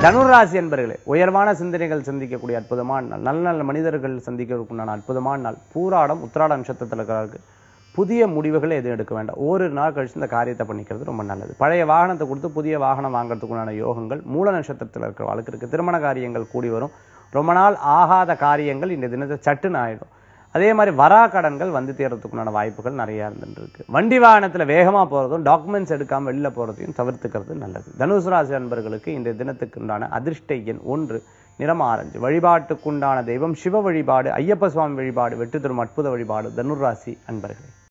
தனுராசி என்பர்களே உயர்வான சிந்தனைகள் சந்திக்கக்கூடிய அற்புதமான நாள் நல்ல நல்ல மனிதர்கள் சந்திக்கிறதுக்குண்டான அற்புதமான நாள் பூராடம் உத்திராட நட்சத்திரத்தில் இருக்கிறவருக்கு புதிய முடிவுகளை எதுவும் எடுக்க வேண்டாம் ஒரு நாள் கழிச்சு இந்த காரியத்தை பண்ணிக்கிறது ரொம்ப நல்லது பழைய வாகனத்தை கொடுத்து புதிய வாகனம் வாங்குறதுக்குண்டான யோகங்கள் மூல நட்சத்திரத்தில் இருக்கிற வாழ்க்கை இருக்கு திருமண காரியங்கள் கூடி வரும் ரொம்ப நாள் ஆகாத காரியங்கள் இந்த தினத்தை சட்டுன்னு ஆயிடும் அதே மாதிரி வரா கடன்கள் வந்து தேர்றதுக்குண்டான வாய்ப்புகள் நிறைய இருந்துட்டு இருக்கு வண்டி வாகனத்துல வேகமா போறதும் டாக்குமெண்ட்ஸ் எடுக்காம வெளில போறதையும் தவிர்த்துக்கிறது நல்லது தனுசு ராசி அன்பர்களுக்கு இந்த தினத்துக்கு உண்டான அதிர்ஷ்ட எண் ஒன்று நிறம் ஆரஞ்சு வழிபாட்டுக்குண்டான தெய்வம் சிவ வழிபாடு ஐயப்ப சுவாமி வழிபாடு வெற்றி தரும் அற்புத வழிபாடு தனுராசி அன்பர்களே